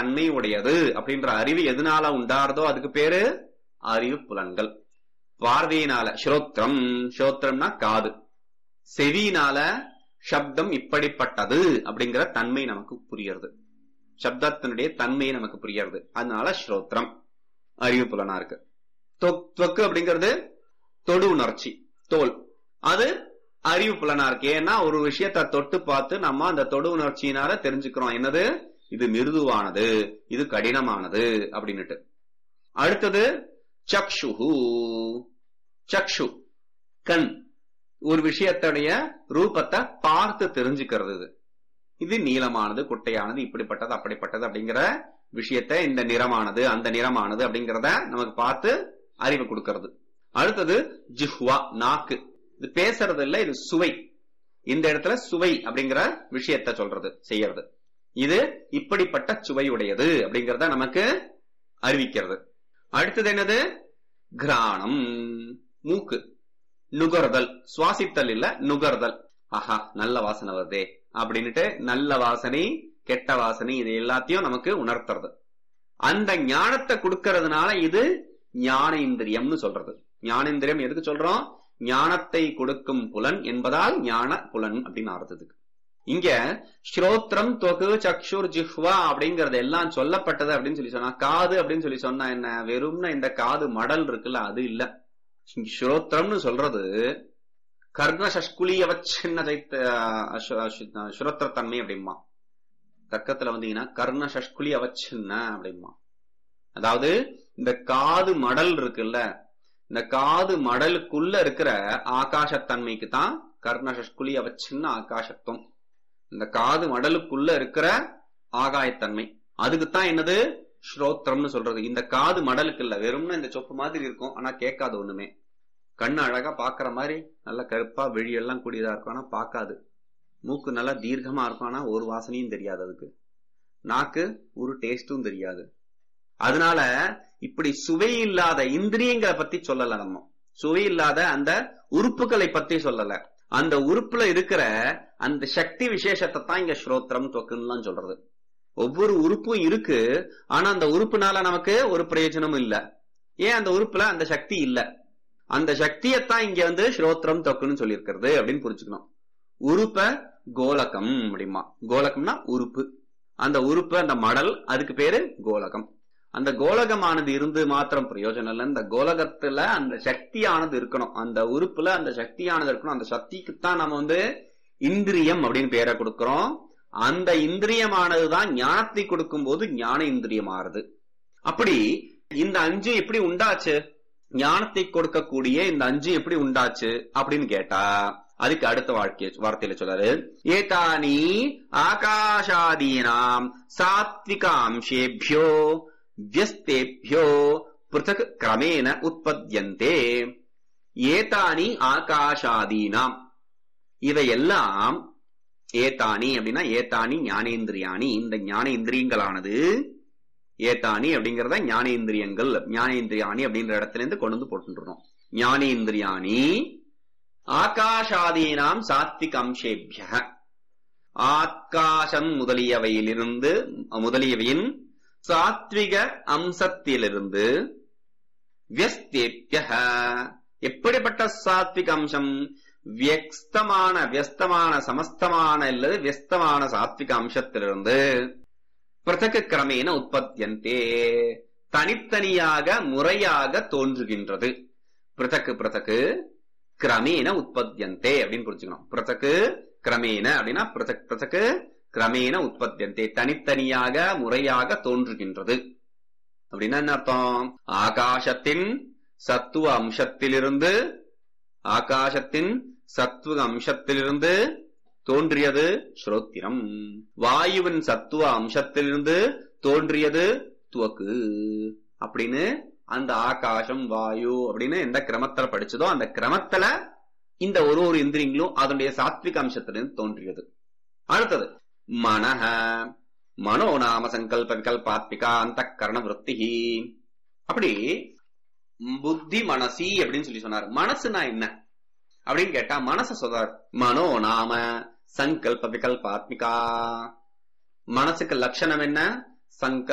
தன்மை உடையது அப்படின்ற அறிவு எதனால உண்டாருதோ அதுக்கு பேரு அறிவு புலன்கள் பார்வையினால ஸ்ரோத்ரம் ஸ்ரோத்ரம்னா காது செவியினால சப்தம் இப்படிப்பட்டது அப்படிங்கிற தன்மை நமக்கு புரியுறது சப்தத்தினுடைய தன்மை நமக்கு புரியுறது அதனால ஸ்ரோத்ரம் அறிவு புலனா இருக்கு தொக்- தொக்கு அப்படிங்கிறது தொடு உணர்ச்சி தோல் அது அறிவு புலனா இருக்கு ஏன்னா ஒரு விஷயத்தை தொட்டு பார்த்து நம்ம அந்த தொடு உணர்ச்சியினால தெரிஞ்சுக்கிறோம் என்னது இது மிருதுவானது இது கடினமானது அப்படின்னுட்டு அடுத்தது சக்ஷுஹு சக்ஷு கண் ஒரு விஷயத்துடைய ரூபத்தை பார்த்து தெரிஞ்சுக்கிறது இது இது நீளமானது குட்டையானது இப்படிப்பட்டது அப்படிப்பட்டது அப்படிங்கிற விஷயத்தை இந்த நிறமானது அந்த நிறமானது அப்படிங்கறத நமக்கு பார்த்து அறிவு கொடுக்கிறது அடுத்தது ஜிஹ்வா நாக்கு இது பேசுறது இல்ல இது சுவை இந்த இடத்துல சுவை அப்படிங்கிற விஷயத்த சொல்றது செய்யறது இது இப்படிப்பட்ட சுவையுடையது அப்படிங்கறத நமக்கு அறிவிக்கிறது அடுத்தது என்னது கிராணம் மூக்கு நுகர்தல் சுவாசித்தல் இல்ல நுகர்தல் ஆஹா நல்ல வாசனை வருதே அப்படின்னுட்டு நல்ல வாசனை கெட்ட வாசனை இது எல்லாத்தையும் நமக்கு உணர்த்துறது அந்த ஞானத்தை கொடுக்கறதுனால இது ஞானேந்திரியம்னு சொல்றது ஞானேந்திரியம் எதுக்கு சொல்றோம் ஞானத்தை கொடுக்கும் புலன் என்பதால் ஞான புலன் அப்படின்னு அர்த்தத்துக்கு இங்க ஸ்ரோத்ரம் தொகு சக்ஷுர் ஜிஹ்வா அப்படிங்கறது எல்லாம் சொல்லப்பட்டது அப்படின்னு சொல்லி சொன்னா காது அப்படின்னு சொல்லி சொன்னா என்ன வெறும்னா இந்த காது மடல் இருக்குல்ல அது இல்ல ஸ்ரோத்ரம்னு சொல்றது கர்ண சஷ்குலிய வச்சின்ன சைத்த சுரத்திரத்தன்மை அப்படிமா தர்க்கத்துல வந்தீங்கன்னா கர்ண சஷ்குலி அவச்சின்ன அப்படிமா அதாவது இந்த காது மடல் இருக்குல்ல இந்த காது மடலுக்குள்ள இருக்கிற ஆகாசத்தன்மைக்கு தான் கர்ண சஷ்குலி அவச்சின்ன ஆகாசத்துவம் இந்த காது மடலுக்குள்ள இருக்கிற ஆகாயத்தன்மை அதுக்குத்தான் என்னது ஸ்ரோத்ரம்னு சொல்றது இந்த காது மடலுக்கு இல்ல வெறும்னா இந்த சொப்பு மாதிரி இருக்கும் ஆனா கேட்காது ஒண்ணுமே கண்ணு அழகா பாக்குற மாதிரி நல்ல கருப்பா விழியெல்லாம் கூடியதா இருக்கும் ஆனா பார்க்காது மூக்கு நல்லா தீர்க்கமா இருக்கும் ஆனா ஒரு வாசனையும் தெரியாது அதுக்கு நாக்கு ஒரு டேஸ்டும் தெரியாது அதனால இப்படி சுவை இல்லாத இந்திரியங்களை பத்தி சொல்லல நம்ம சுவை இல்லாத அந்த உறுப்புகளை பத்தி சொல்லல அந்த உறுப்புல இருக்கிற அந்த சக்தி விசேஷத்தை தான் இங்க ஸ்ரோத்திரம் தொக்குன்னு சொல்றது ஒவ்வொரு உறுப்பும் இருக்கு ஆனா அந்த உறுப்புனால நமக்கு ஒரு பிரயோஜனமும் இல்ல ஏன் அந்த உறுப்புல அந்த சக்தி இல்ல அந்த சக்தியத்தான் இங்க வந்து ஸ்ரோத்திரம் தொக்குன்னு சொல்லியிருக்கிறது அப்படின்னு புரிஞ்சுக்கணும் உறுப்ப கோலகம் அப்படிமா கோலகம்னா உறுப்பு அந்த உறுப்பு அந்த மடல் அதுக்கு பேரு கோலகம் அந்த கோலகமானது இருந்து மாத்திரம் பிரயோஜனம் இல்லை இந்த கோலகத்துல அந்த சக்தியானது இருக்கணும் அந்த உறுப்புல அந்த சக்தியானது இருக்கணும் அந்த சக்திக்குத்தான் நம்ம வந்து இந்திரியம் அப்படின்னு பேரை கொடுக்கிறோம் அந்த இந்திரியமானதுதான் ஞானத்தை கொடுக்கும் போது ஞான இந்திரியம் ஆறுது அப்படி இந்த அஞ்சு எப்படி உண்டாச்சு ஞானத்தை கொடுக்கக்கூடிய இந்த அஞ்சு எப்படி உண்டாச்சு அப்படின்னு கேட்டா அதுக்கு அடுத்த வாழ்க்கை வார்த்தையில சொல்றாரு ஏதானி ஆகாஷாதீனாம் சாத்விகாம்சேபியோ வியஸ்தேபியோ பிருத்தக் கிரமேண உற்பத்தியந்தே ஏதானி ஆகாஷாதீனாம் இவையெல்லாம் ஏதானி அப்படின்னா ஏதானி ஞானேந்திரியானி இந்த ஞானேந்திரியங்களானது ஏதானி அப்படிங்கறத ஞானேந்திரியங்கள் ஞானேந்திரியானி அப்படின்ற இடத்துல இருந்து கொண்டு வந்து போட்டுருணும் ஞானேந்திரியானி ஆகாஷாதீனாம் சாத்விக் அம்சேபிய ஆகாசம் முதலியவையிலிருந்து முதலியவையின் சாத்விக அம்சத்திலிருந்து வியஸ்தேபிய எப்படிப்பட்ட சாத்விக அம்சம் வியஸ்தமான வியஸ்தமான சமஸ்தமான அல்லது வியஸ்தமான சாத்விக அம்சத்திலிருந்து பிரதக கிரமேன உற்பத்தியந்தே தனித்தனியாக முறையாக தோன்றுகின்றது பிரதக்கு பிரதக்கு கிரமேன உற்பத்தியந்தே அப்படின்னு புரிஞ்சுக்கணும் பிரதக்கு கிரமேன அப்படின்னா பிரதக் பிரதக்கு கிரமேன உற்பத்தியந்தே தனித்தனியாக முறையாக தோன்றுகின்றது அப்படின்னா என்ன அர்த்தம் ஆகாசத்தின் சத்துவ அம்சத்திலிருந்து ஆகாசத்தின் சத்துவ அம்சத்திலிருந்து தோன்றியது ஸ்ரோத்திரம் வாயுவின் சத்துவ அம்சத்திலிருந்து தோன்றியது துவக்கு அப்படின்னு அந்த ஆகாசம் வாயு அப்படின்னு எந்த கிரமத்துல படிச்சதோ அந்த கிரமத்துல இந்த ஒரு ஒரு இந்திரியங்களும் அதனுடைய சாத்விக அம்சத்திலிருந்து தோன்றியது அடுத்தது மனஹ மனோ நாம சங்கல்ப விகல்பாத்மிகா அந்த கரண விற்பி அப்படி புத்தி மனசி அப்படின்னு சொல்லி சொன்னார் மனசுனா என்ன அப்படின்னு கேட்டா மனச சொல்றார் மனோ நாம சங்கல்ப விகல்பாத்மிகா மனசுக்கு லட்சணம் என்ன சங்கல்ப